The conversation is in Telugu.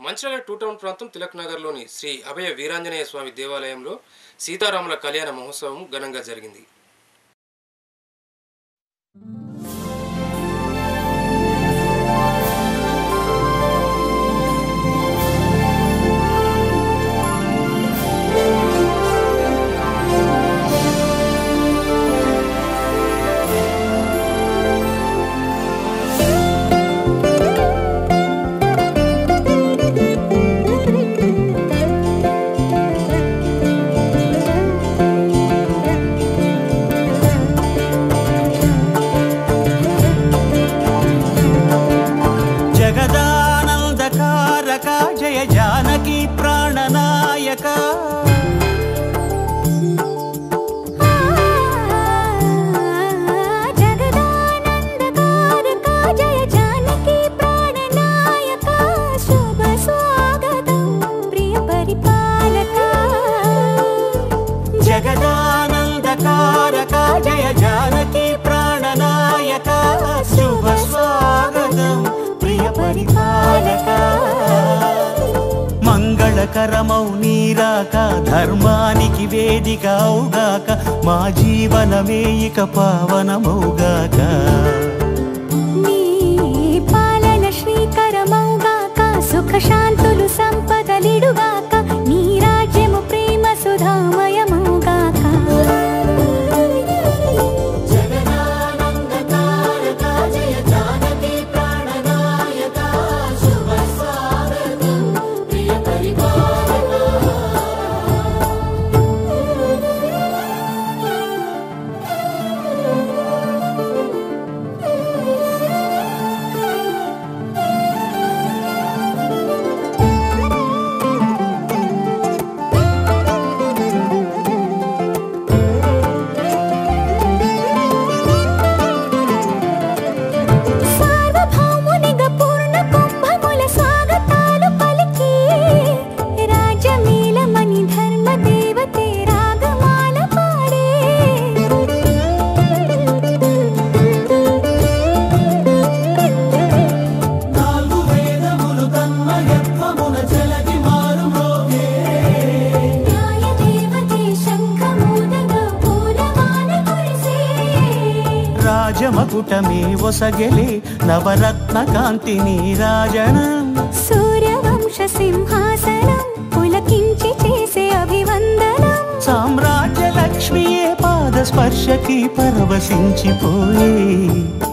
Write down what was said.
మంచిర్యాల టూ టౌన్ ప్రాంతం తిలక్ నగర్లోని శ్రీ అభయ వీరాంజనేయ స్వామి దేవాలయంలో సీతారాముల కళ్యాణ మహోత్సవం ఘనంగా జరిగింది జగదానందకారక జయ జానకి ప్రాణనాయక జగదానందకారక జయ జానకి ప్రాణనాయక శుభ స్వాగతం ప్రియ పరిపాలక జగదానందకారక జయ జానకి ప్రాణనాయక శుభ స్వాగతం ప్రియ పరిపాలక మంగళకరమౌ నీరాక ధర్మానికి వేదిక అవుగాక మా జీవనమే ఇక పావనమౌగాక నీ పాలన శ్రీకరమౌగాక సుఖ శాంతులు సంపదలిడుగాక నీ రాజ్యము ప్రేమ సుధామయమౌగాక సార్వభౌమునిగా పూర్ణ కుంభముల స్వాగతాలు పలికి రాజమేళమణి ధర్మ దేవతే రాగమాల పాడే నాలుగు వేదములు తన్మయత్వమున చెలగి మారు మ్రోగే. న్యాయ దేవతే శంఖమూదగా పూలమాల కురిసే రాజమకుటమే ఒసగెలే నవరత్న కాంతిని రాజనం సూర్యవంశ సింహాసనం పులకించి చేసే అభివందనం సామ్రాజ్య లక్ష్మియే పాద స్పర్శకి పరవశించిపోయే